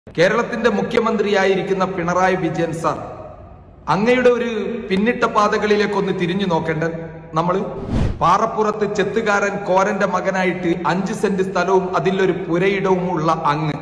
കേരളത്തിന്റെ മുഖ്യമന്ത്രിയായിരിക്കുന്ന പിണറായി വിജയൻ സാർ അങ്ങയുടെ ഒരു പിന്നിട്ട പാതകളിലേക്കൊന്ന് തിരിഞ്ഞു നോക്കേണ്ട നമ്മള് പാറപ്പുറത്ത് ചെത്തുകാരൻ കോരന്റെ മകനായിട്ട് അഞ്ച് സെന്റ് സ്ഥലവും അതിലൊരു പുരയിടവും ഉള്ള അങ്ങ്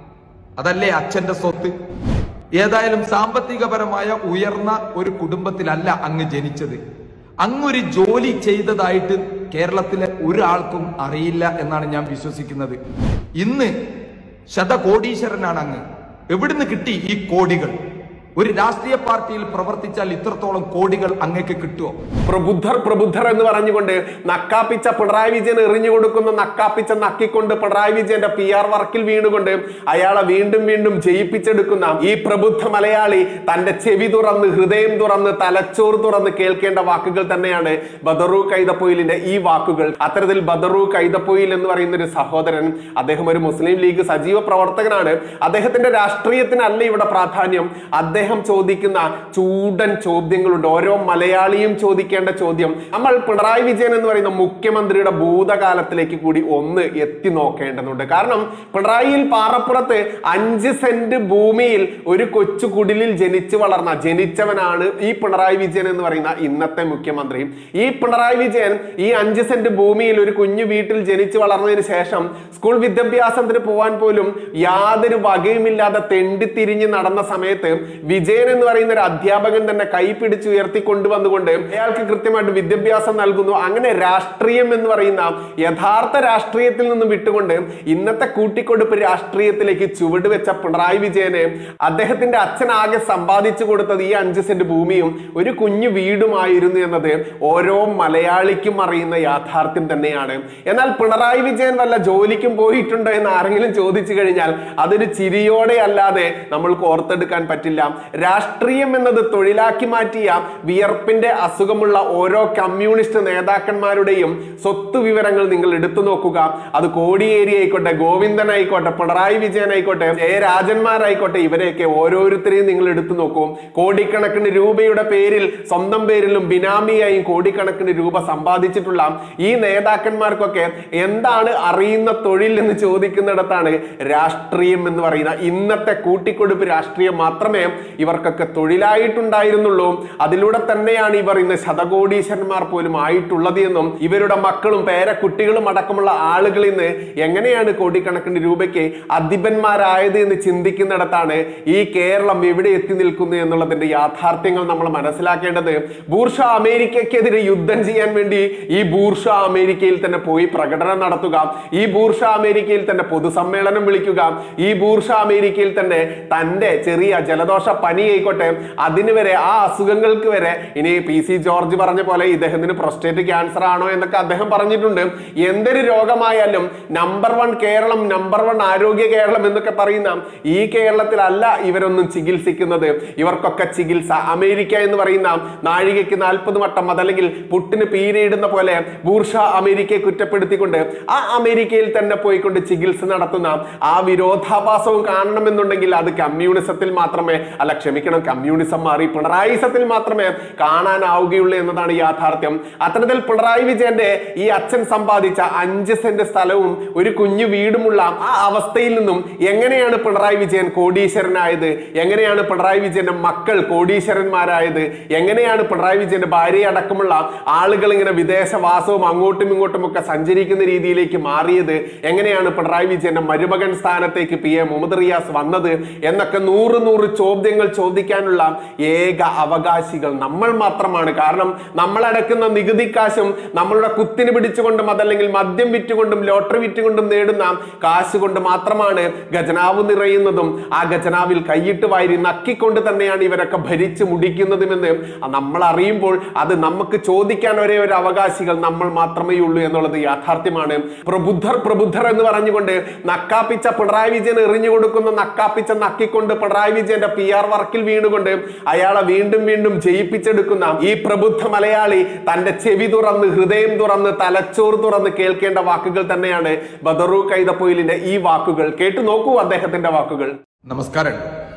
അതല്ലേ അച്ഛന്റെ സ്വത്ത് ഏതായാലും സാമ്പത്തികപരമായ ഉയർന്ന ഒരു കുടുംബത്തിലല്ല അങ്ങ് ജനിച്ചത് അങ്ങൊരു ജോലി ചെയ്തതായിട്ട് കേരളത്തിലെ ഒരാൾക്കും അറിയില്ല എന്നാണ് ഞാൻ വിശ്വസിക്കുന്നത് ഇന്ന് ശതകോടീശ്വരനാണ് അങ്ങ് എവിടുന്ന് കിട്ടി ഈ കോടികൾ ഒരു രാഷ്ട്രീയ പാർട്ടിയിൽ പ്രവർത്തിച്ചാൽ ഇത്രത്തോളം കോടികൾ അങ്ങേക്ക് കിട്ടുമോ പ്രബുദ്ധർ പ്രബുദ്ധർ എന്ന് പറഞ്ഞുകൊണ്ട് നക്കാപ്പിച്ച പിണറായി വിജയൻ എറിഞ്ഞു കൊടുക്കുന്ന നക്കാപ്പിച്ച നക്കിക്കൊണ്ട് പിണറായി വിജയന്റെ പി ആർ വർക്കിൽ വീണുകൊണ്ട് അയാളെ വീണ്ടും വീണ്ടും ജയിപ്പിച്ചെടുക്കുന്ന ഈ പ്രബുദ്ധ മലയാളി തന്റെ ചെവി തുറന്ന് ഹൃദയം തുറന്ന് തലച്ചോറ് തുറന്ന് കേൾക്കേണ്ട വാക്കുകൾ തന്നെയാണ് ബദറു കൈതപ്പൊയിലിന്റെ ഈ വാക്കുകൾ അത്തരത്തിൽ ബദറു കൈതപ്പൊയിൽ എന്ന് പറയുന്ന ഒരു സഹോദരൻ അദ്ദേഹം ഒരു മുസ്ലിം ലീഗ് സജീവ പ്രവർത്തകനാണ് അദ്ദേഹത്തിന്റെ രാഷ്ട്രീയത്തിനല്ല ഇവിടെ പ്രാധാന്യം അദ്ദേഹം ചോദിക്കുന്ന ചൂടൻ ചോദ്യങ്ങളുണ്ട് ഓരോ മലയാളിയും ചോദിക്കേണ്ട ചോദ്യം നമ്മൾ പിണറായി വിജയൻ എന്ന് പറയുന്ന മുഖ്യമന്ത്രിയുടെ ഭൂതകാലത്തിലേക്ക് കൂടി ഒന്ന് എത്തി നോക്കേണ്ടതുണ്ട് കാരണം പിണറായിയിൽ പാറപ്പുറത്ത് അഞ്ച് സെന്റ് ഭൂമിയിൽ ഒരു കൊച്ചു കുടിലിൽ ജനിച്ചു വളർന്ന ജനിച്ചവനാണ് ഈ പിണറായി വിജയൻ എന്ന് പറയുന്ന ഇന്നത്തെ മുഖ്യമന്ത്രി ഈ പിണറായി വിജയൻ ഈ അഞ്ച് സെന്റ് ഭൂമിയിൽ ഒരു കുഞ്ഞു വീട്ടിൽ ജനിച്ചു വളർന്നതിന് ശേഷം സ്കൂൾ വിദ്യാഭ്യാസത്തിന് പോവാൻ പോലും യാതൊരു വകയുമില്ലാതെ തെണ്ടിത്തിരിഞ്ഞ് നടന്ന സമയത്ത് വിജയൻ എന്ന് പറയുന്ന ഒരു അധ്യാപകൻ തന്നെ കൈ പിടിച്ച് ഉയർത്തി കൊണ്ടുവന്നുകൊണ്ട് അയാൾക്ക് കൃത്യമായിട്ട് വിദ്യാഭ്യാസം നൽകുന്നു അങ്ങനെ രാഷ്ട്രീയം എന്ന് പറയുന്ന യഥാർത്ഥ രാഷ്ട്രീയത്തിൽ നിന്ന് വിട്ടുകൊണ്ട് ഇന്നത്തെ കൂട്ടിക്കൊടുപ്പ് രാഷ്ട്രീയത്തിലേക്ക് ചുവട് വെച്ച പിണറായി വിജയന് അദ്ദേഹത്തിന്റെ അച്ഛൻ ആകെ സമ്പാദിച്ചു കൊടുത്തത് ഈ അഞ്ച് സെന്റ് ഭൂമിയും ഒരു കുഞ്ഞു വീടുമായിരുന്നു എന്നത് ഓരോ മലയാളിക്കും അറിയുന്ന യാഥാർത്ഥ്യം തന്നെയാണ് എന്നാൽ പിണറായി വിജയൻ വല്ല ജോലിക്കും പോയിട്ടുണ്ടോ എന്ന് ആരെങ്കിലും ചോദിച്ചു കഴിഞ്ഞാൽ അതൊരു ചിരിയോടെ അല്ലാതെ നമ്മൾക്ക് ഓർത്തെടുക്കാൻ പറ്റില്ല രാഷ്ട്രീയം എന്നത് തൊഴിലാക്കി മാറ്റിയ വിയർപ്പിന്റെ അസുഖമുള്ള ഓരോ കമ്മ്യൂണിസ്റ്റ് നേതാക്കന്മാരുടെയും സ്വത്ത് വിവരങ്ങൾ നിങ്ങൾ എടുത്തു നോക്കുക അത് കോടിയേരി ആയിക്കോട്ടെ ഗോവിന്ദൻ ആയിക്കോട്ടെ പിണറായി വിജയൻ ആയിക്കോട്ടെ ജയരാജന്മാരായിക്കോട്ടെ ഇവരെയൊക്കെ ഓരോരുത്തരെയും നിങ്ങൾ എടുത്തു നോക്കൂ കോടിക്കണക്കിന് രൂപയുടെ പേരിൽ സ്വന്തം പേരിലും ബിനാമിയായും കോടിക്കണക്കിന് രൂപ സമ്പാദിച്ചിട്ടുള്ള ഈ നേതാക്കന്മാർക്കൊക്കെ എന്താണ് അറിയുന്ന തൊഴിൽ എന്ന് ചോദിക്കുന്നിടത്താണ് രാഷ്ട്രീയം എന്ന് പറയുന്ന ഇന്നത്തെ കൂട്ടിക്കൊടുപ്പ് രാഷ്ട്രീയം മാത്രമേ ഇവർക്കൊക്കെ തൊഴിലായിട്ടുണ്ടായിരുന്നുള്ളൂ അതിലൂടെ തന്നെയാണ് ഇവർ ഇന്ന് ശതകോടീശ്വരന്മാർ പോലും ആയിട്ടുള്ളത് എന്നും ഇവരുടെ മക്കളും പേരക്കുട്ടികളും അടക്കമുള്ള ആളുകൾ ഇന്ന് എങ്ങനെയാണ് കോടിക്കണക്കിന് രൂപയ്ക്ക് അധിപന്മാരായത് എന്ന് ചിന്തിക്കുന്നിടത്താണ് ഈ കേരളം എവിടെ എത്തി നിൽക്കുന്നു എന്നുള്ളതിന്റെ യാഥാർത്ഥ്യങ്ങൾ നമ്മൾ മനസ്സിലാക്കേണ്ടത് ബൂർഷ അമേരിക്കയ്ക്കെതിരെ യുദ്ധം ചെയ്യാൻ വേണ്ടി ഈ ബൂർഷ അമേരിക്കയിൽ തന്നെ പോയി പ്രകടനം നടത്തുക ഈ ബൂർഷ അമേരിക്കയിൽ തന്നെ പൊതുസമ്മേളനം വിളിക്കുക ഈ ബൂർഷ അമേരിക്കയിൽ തന്നെ തന്റെ ചെറിയ ജലദോഷ പനി ആയിക്കോട്ടെ അതിന് വരെ ആ അസുഖങ്ങൾക്ക് വരെ ഇനി പി സി ജോർജ് പറഞ്ഞ പോലെ ഇദ്ദേഹത്തിന് പ്രൊസ്റ്റേറ്റ് ക്യാൻസർ ആണോ എന്നൊക്കെ അദ്ദേഹം പറഞ്ഞിട്ടുണ്ട് എന്തൊരു രോഗമായാലും number one Keralam number one ആരോഗ്യ കേരളം എന്നൊക്കെ പറയുന്ന ഈ കേരളത്തിലല്ല ഇവരൊന്നും ചികിത്സിക്കുന്നത് ഇവർക്കൊക്കെ ചികിത്സ അമേരിക്ക എന്ന് പറയുന്ന നാഴികയ്ക്ക് നാൽപ്പത് വട്ടം അതല്ലെങ്കിൽ പുട്ടിന് പീരയിടുന്ന പോലെ ബൂർഷ അമേരിക്കയെ കുറ്റപ്പെടുത്തിക്കൊണ്ട് ആ അമേരിക്കയിൽ തന്നെ പോയിക്കൊണ്ട് ചികിത്സ നടത്തുന്ന ആ വിരോധാഭാസവും കാണണമെന്നുണ്ടെങ്കിൽ അത് കമ്മ്യൂണിസത്തിൽ മാത്രമേ അല്ല ക്ഷമിക്കണം കമ്മ്യൂണിസം മാറി പിണറായിസത്തിൽ മാത്രമേ കാണാനാവുകയുള്ളൂ എന്നതാണ് യാഥാർത്ഥ്യം അത്തരത്തിൽ പിണറായി വിജയന്റെ ഈ അച്ഛൻ സമ്പാദിച്ച അഞ്ച് സെന്റ് സ്ഥലവും ഒരു കുഞ്ഞു വീടുമുള്ള ആ അവസ്ഥയിൽ നിന്നും എങ്ങനെയാണ് പിണറായി വിജയൻ കോടീശ്വരനായത് എങ്ങനെയാണ് പിണറായി വിജയന്റെ മക്കൾ കോടീശ്വരന്മാരായത് എങ്ങനെയാണ് പിണറായി വിജയന്റെ ഭാര്യ അടക്കമുള്ള ആളുകൾ ഇങ്ങനെ വിദേശവാസവും അങ്ങോട്ടും ഇങ്ങോട്ടും ഒക്കെ സഞ്ചരിക്കുന്ന രീതിയിലേക്ക് മാറിയത് എങ്ങനെയാണ് പിണറായി വിജയന്റെ മരുമകൻ സ്ഥാനത്തേക്ക് പി എ മുഹമ്മദ് റിയാസ് വന്നത് എന്നൊക്കെ നൂറ് നൂറ് ചോദ്യങ്ങൾ ചോദിക്കാനുള്ള ഏക അവകാശികൾ നമ്മൾ മാത്രമാണ് കാരണം നമ്മൾ അടക്കുന്ന നികുതി കാശും നമ്മളുടെ കുത്തിന് പിടിച്ചുകൊണ്ടും അതല്ലെങ്കിൽ മദ്യം വിറ്റുകൊണ്ടും ലോട്ടറി വിറ്റുകൊണ്ടും നേടുന്ന കാശ് കൊണ്ട് മാത്രമാണ് ഖജനാവ് നിറയുന്നതും ആ ഖജനാവിൽ കൈയിട്ട് വാരി നക്കിക്കൊണ്ട് തന്നെയാണ് ഇവരൊക്കെ ഭരിച്ചു മുടിക്കുന്നതുമെന്ന് നമ്മൾ അറിയുമ്പോൾ അത് നമുക്ക് ചോദിക്കാൻ ഒരേ ഒരു അവകാശികൾ നമ്മൾ മാത്രമേ ഉള്ളൂ എന്നുള്ളത് യാഥാർത്ഥ്യമാണ് പ്രബുദ്ധർ പ്രബുദ്ധർ എന്ന് പറഞ്ഞുകൊണ്ട് നക്കാപ്പിച്ച പിണറായി വിജയൻ എറിഞ്ഞു കൊടുക്കുന്ന നക്കാപ്പിച്ച നക്കിക്കൊണ്ട് പിണറായി വിജയന്റെ പി ആർ വർക്കിൽ വീണുകൊണ്ട് അയാളെ വീണ്ടും വീണ്ടും ജയിപ്പിച്ചെടുക്കുന്ന ഈ പ്രബുദ്ധ മലയാളി തന്റെ ചെവി തുറന്ന് ഹൃദയം തുറന്ന് തലച്ചോറ് തുറന്ന് കേൾക്കേണ്ട വാക്കുകൾ തന്നെയാണ് ബദറു കൈതപ്പൊയിലിന്റെ ഈ വാക്കുകൾ കേട്ടു നോക്കൂ അദ്ദേഹത്തിന്റെ വാക്കുകൾ നമസ്കാരം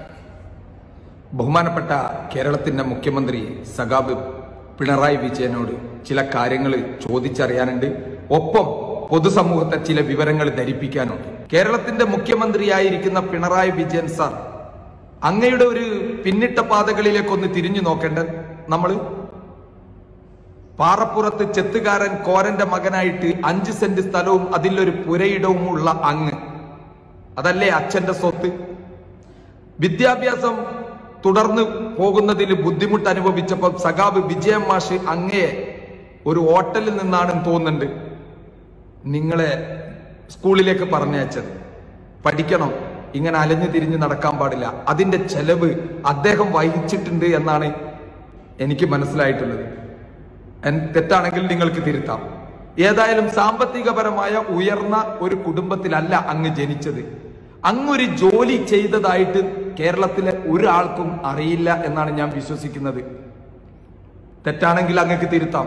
ബഹുമാനപ്പെട്ട കേരളത്തിന്റെ മുഖ്യമന്ത്രി സഖാബ് പിണറായി വിജയനോട് ചില കാര്യങ്ങൾ ചോദിച്ചറിയാനുണ്ട് ഒപ്പം പൊതുസമൂഹത്തെ ചില വിവരങ്ങൾ ധരിപ്പിക്കാനുണ്ട് കേരളത്തിന്റെ മുഖ്യമന്ത്രിയായിരിക്കുന്ന പിണറായി വിജയൻ സാർ അങ്ങയുടെ ഒരു പിന്നിട്ട പാതകളിലേക്കൊന്ന് തിരിഞ്ഞു നോക്കേണ്ട നമ്മള് പാറപ്പുറത്ത് ചെത്തുകാരൻ കോരന്റെ മകനായിട്ട് അഞ്ച് സെന്റ് സ്ഥലവും അതിലൊരു പുരയിടവും ഉള്ള അങ്ങ് അതല്ലേ അച്ഛന്റെ സ്വത്ത് വിദ്യാഭ്യാസം തുടർന്ന് പോകുന്നതിൽ ബുദ്ധിമുട്ട് അനുഭവിച്ചപ്പോൾ സഖാബ് വിജയം മാഷ് അങ്ങയെ ഒരു ഹോട്ടലിൽ നിന്നാണെന്ന് തോന്നുന്നുണ്ട് നിങ്ങളെ സ്കൂളിലേക്ക് പറഞ്ഞയച്ചത് പഠിക്കണം ഇങ്ങനെ അലഞ്ഞു തിരിഞ്ഞ് നടക്കാൻ പാടില്ല അതിന്റെ ചെലവ് അദ്ദേഹം വഹിച്ചിട്ടുണ്ട് എന്നാണ് എനിക്ക് മനസ്സിലായിട്ടുള്ളത് എൻ- തെറ്റാണെങ്കിൽ നിങ്ങൾക്ക് തിരുത്താം ഏതായാലും സാമ്പത്തികപരമായ ഉയർന്ന ഒരു കുടുംബത്തിലല്ല അങ്ങ് ജനിച്ചത് അങ്ങൊരു ജോലി ചെയ്തതായിട്ട് കേരളത്തിലെ ഒരാൾക്കും അറിയില്ല എന്നാണ് ഞാൻ വിശ്വസിക്കുന്നത് തെറ്റാണെങ്കിൽ അങ്ങക്ക് തിരുത്താം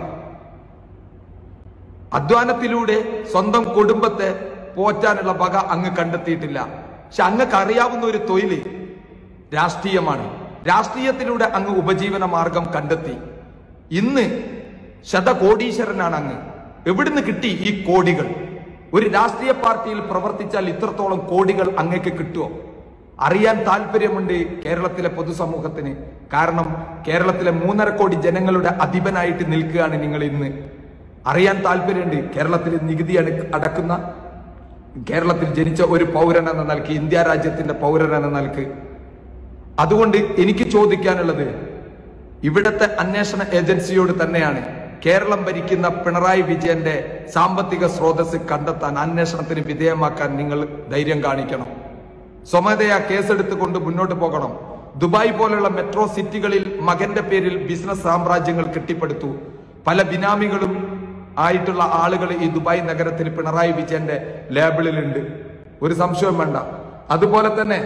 അധ്വാനത്തിലൂടെ സ്വന്തം കുടുംബത്തെ പോറ്റാനുള്ള വക അങ്ങ് കണ്ടെത്തിയിട്ടില്ല പക്ഷെ അങ്ങക്ക് അറിയാവുന്ന ഒരു തൊഴില് രാഷ്ട്രീയമാണ് രാഷ്ട്രീയത്തിലൂടെ അങ്ങ് ഉപജീവന മാർഗം കണ്ടെത്തി ഇന്ന് ശതകോടീശ്വരനാണ് അങ്ങ് എവിടുന്ന് കിട്ടി ഈ കോടികൾ ഒരു രാഷ്ട്രീയ പാർട്ടിയിൽ പ്രവർത്തിച്ചാൽ ഇത്രത്തോളം കോടികൾ അങ്ങക്ക് കിട്ടുമോ അറിയാൻ താല്പര്യമുണ്ട് കേരളത്തിലെ പൊതുസമൂഹത്തിന് കാരണം കേരളത്തിലെ മൂന്നര കോടി ജനങ്ങളുടെ അധിപനായിട്ട് നിൽക്കുകയാണ് നിങ്ങൾ ഇന്ന് അറിയാൻ താല്പര്യമുണ്ട് കേരളത്തിൽ നികുതി അട- അടക്കുന്ന കേരളത്തിൽ ജനിച്ച ഒരു പൗരൻ എന്ന നിലക്ക് ഇന്ത്യ രാജ്യത്തിന്റെ പൗരൻ എന്ന നിലക്ക് അതുകൊണ്ട് എനിക്ക് ചോദിക്കാനുള്ളത് ഇവിടത്തെ അന്വേഷണ ഏജൻസിയോട് തന്നെയാണ് കേരളം ഭരിക്കുന്ന പിണറായി വിജയന്റെ സാമ്പത്തിക സ്രോതസ് കണ്ടെത്താൻ അന്വേഷണത്തിന് വിധേയമാക്കാൻ നിങ്ങൾ ധൈര്യം കാണിക്കണം സ്വമേധയാ കേസെടുത്തുകൊണ്ട് മുന്നോട്ട് പോകണം ദുബായ് പോലുള്ള മെട്രോ സിറ്റികളിൽ മകന്റെ പേരിൽ ബിസിനസ് സാമ്രാജ്യങ്ങൾ കെട്ടിപ്പടുത്തു പല ബിനാമികളും ആയിട്ടുള്ള ആളുകൾ ഈ ദുബായ് നഗരത്തിൽ പിണറായി വിജയന്റെ ലേബിളിലുണ്ട് ഒരു സംശയവും വേണ്ട അതുപോലെ തന്നെ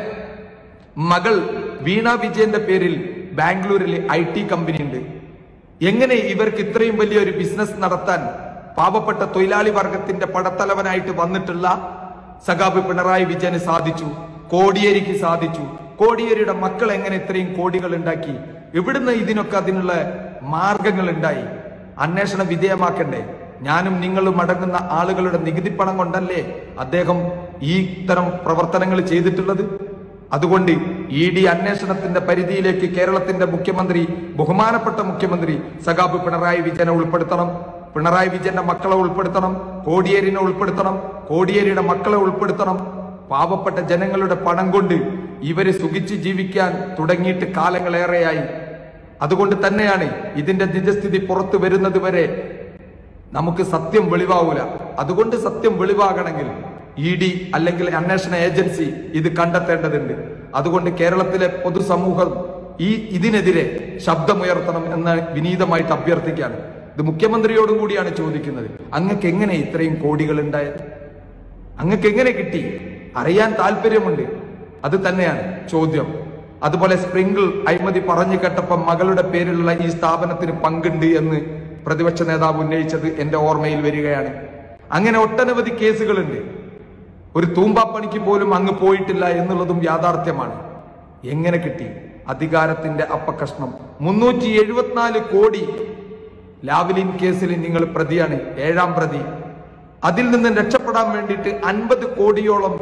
മകൾ വീണ വിജയന്റെ പേരിൽ ബാംഗ്ലൂരിൽ ഐ ടി കമ്പനി ഉണ്ട് എങ്ങനെ ഇവർക്ക് ഇത്രയും വലിയൊരു ബിസിനസ് നടത്താൻ പാവപ്പെട്ട തൊഴിലാളി വർഗത്തിന്റെ പടത്തലവനായിട്ട് വന്നിട്ടുള്ള സഖാബ് പിണറായി വിജയന് സാധിച്ചു കോടിയേരിക്ക് സാധിച്ചു കോടിയേരിയുടെ മക്കൾ എങ്ങനെ ഇത്രയും കോടികൾ ഉണ്ടാക്കി എവിടുന്ന് ഇതിനൊക്കെ അതിനുള്ള മാർഗങ്ങൾ ഉണ്ടായി അന്വേഷണം വിധേയമാക്കണ്ടേ ഞാനും നിങ്ങളും അടങ്ങുന്ന ആളുകളുടെ നികുതി പണം കൊണ്ടല്ലേ അദ്ദേഹം ഈ ഇത്തരം പ്രവർത്തനങ്ങൾ ചെയ്തിട്ടുള്ളത് അതുകൊണ്ട് ഇ ഡി അന്വേഷണത്തിന്റെ പരിധിയിലേക്ക് കേരളത്തിന്റെ മുഖ്യമന്ത്രി ബഹുമാനപ്പെട്ട മുഖ്യമന്ത്രി സഖാബ് പിണറായി വിജയനെ ഉൾപ്പെടുത്തണം പിണറായി വിജയന്റെ മക്കളെ ഉൾപ്പെടുത്തണം കോടിയേരിനെ ഉൾപ്പെടുത്തണം കോടിയേരിയുടെ മക്കളെ ഉൾപ്പെടുത്തണം പാവപ്പെട്ട ജനങ്ങളുടെ പണം കൊണ്ട് ഇവര് സുഖിച്ച് ജീവിക്കാൻ തുടങ്ങിയിട്ട് കാലങ്ങളേറെയായി അതുകൊണ്ട് തന്നെയാണ് ഇതിന്റെ നിജസ്ഥിതി പുറത്തു വരുന്നത് വരെ നമുക്ക് സത്യം വെളിവാവൂല അതുകൊണ്ട് സത്യം വെളിവാകണമെങ്കിൽ ഇ ഡി അല്ലെങ്കിൽ അന്വേഷണ ഏജൻസി ഇത് കണ്ടെത്തേണ്ടതുണ്ട് അതുകൊണ്ട് കേരളത്തിലെ പൊതുസമൂഹം ഈ ഇതിനെതിരെ ശബ്ദമുയർത്തണം എന്ന് വിനീതമായിട്ട് അഭ്യർത്ഥിക്കുകയാണ് ഇത് മുഖ്യമന്ത്രിയോടും കൂടിയാണ് ചോദിക്കുന്നത് അങ്ങക്ക് എങ്ങനെ ഇത്രയും കോടികൾ ഉണ്ടായത് അങ്ങക്ക് എങ്ങനെ കിട്ടി അറിയാൻ താല്പര്യമുണ്ട് അത് തന്നെയാണ് ചോദ്യം അതുപോലെ സ്പ്രിങ്കിൾ അഴിമതി പറഞ്ഞു കേട്ടപ്പോൾ മകളുടെ പേരിലുള്ള ഈ സ്ഥാപനത്തിന് പങ്കുണ്ട് എന്ന് പ്രതിപക്ഷ നേതാവ് ഉന്നയിച്ചത് എന്റെ ഓർമ്മയിൽ വരികയാണ് അങ്ങനെ ഒട്ടനവധി കേസുകളുണ്ട് ഒരു തൂമ്പാപ്പണിക്ക് പോലും അങ്ങ് പോയിട്ടില്ല എന്നുള്ളതും യാഥാർത്ഥ്യമാണ് എങ്ങനെ കിട്ടി അധികാരത്തിന്റെ അപ്പകഷ്ണം മുന്നൂറ്റി എഴുപത്തിനാല് കോടി ലാവ്ലിൻ കേസിൽ നിങ്ങൾ പ്രതിയാണ് ഏഴാം പ്രതി അതിൽ നിന്ന് രക്ഷപ്പെടാൻ വേണ്ടിയിട്ട് അൻപത് കോടിയോളം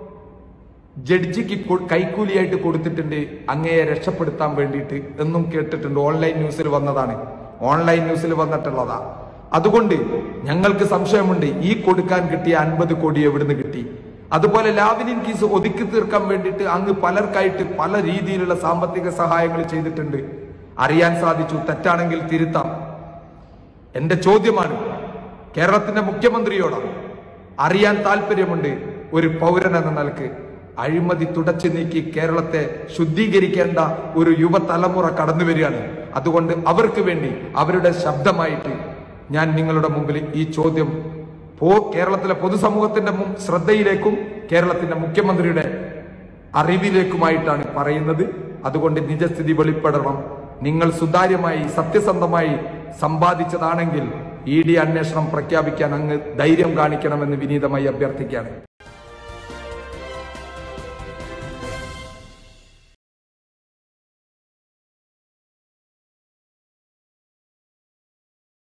ജഡ്ജിക്ക് കൊ- കൈക്കൂലിയായിട്ട് കൊടുത്തിട്ടുണ്ട് അങ്ങയെ രക്ഷപ്പെടുത്താൻ വേണ്ടിയിട്ട് എന്നും കേട്ടിട്ടുണ്ട് ഓൺലൈൻ ന്യൂസിൽ വന്നതാണ് ഓൺലൈൻ ന്യൂസിൽ വന്നിട്ടുള്ളതാ അതുകൊണ്ട് ഞങ്ങൾക്ക് സംശയമുണ്ട് ഈ കൊടുക്കാൻ കിട്ടിയ അൻപത് കോടി എവിടുന്ന് കിട്ടി അതുപോലെ ലാവ്ലിൻ കേസ് ഒതുക്കി തീർക്കാൻ വേണ്ടിയിട്ട് അങ്ങ് പലർക്കായിട്ട് പല രീതിയിലുള്ള സാമ്പത്തിക സഹായങ്ങൾ ചെയ്തിട്ടുണ്ട് അറിയാൻ സാധിച്ചു തെറ്റാണെങ്കിൽ തിരുത്താം എന്റെ ചോദ്യമാണ് കേരളത്തിന്റെ മുഖ്യമന്ത്രിയോടാണ് അറിയാൻ താല്പര്യമുണ്ട് ഒരു പൗരൻ എന്ന നിലക്ക് അഴിമതി തുടച്ചു നീക്കി കേരളത്തെ ശുദ്ധീകരിക്കേണ്ട ഒരു യുവതലമുറ കടന്നു വരികയാണ് അതുകൊണ്ട് അവർക്ക് വേണ്ടി അവരുടെ ശബ്ദമായിട്ട് ഞാൻ നിങ്ങളുടെ മുമ്പിൽ ഈ ചോദ്യം പോ കേരളത്തിലെ പൊതുസമൂഹത്തിന്റെ മുൻ ശ്രദ്ധയിലേക്കും കേരളത്തിന്റെ മുഖ്യമന്ത്രിയുടെ അറിവിലേക്കുമായിട്ടാണ് പറയുന്നത് അതുകൊണ്ട് നിജസ്ഥിതി വെളിപ്പെടണം നിങ്ങൾ സുതാര്യമായി സത്യസന്ധമായി സമ്പാദിച്ചതാണെങ്കിൽ ഇ ഡി അന്വേഷണം പ്രഖ്യാപിക്കാൻ അങ്ങ് ധൈര്യം കാണിക്കണമെന്ന് വിനീതമായി അഭ്യർത്ഥിക്കുകയാണ്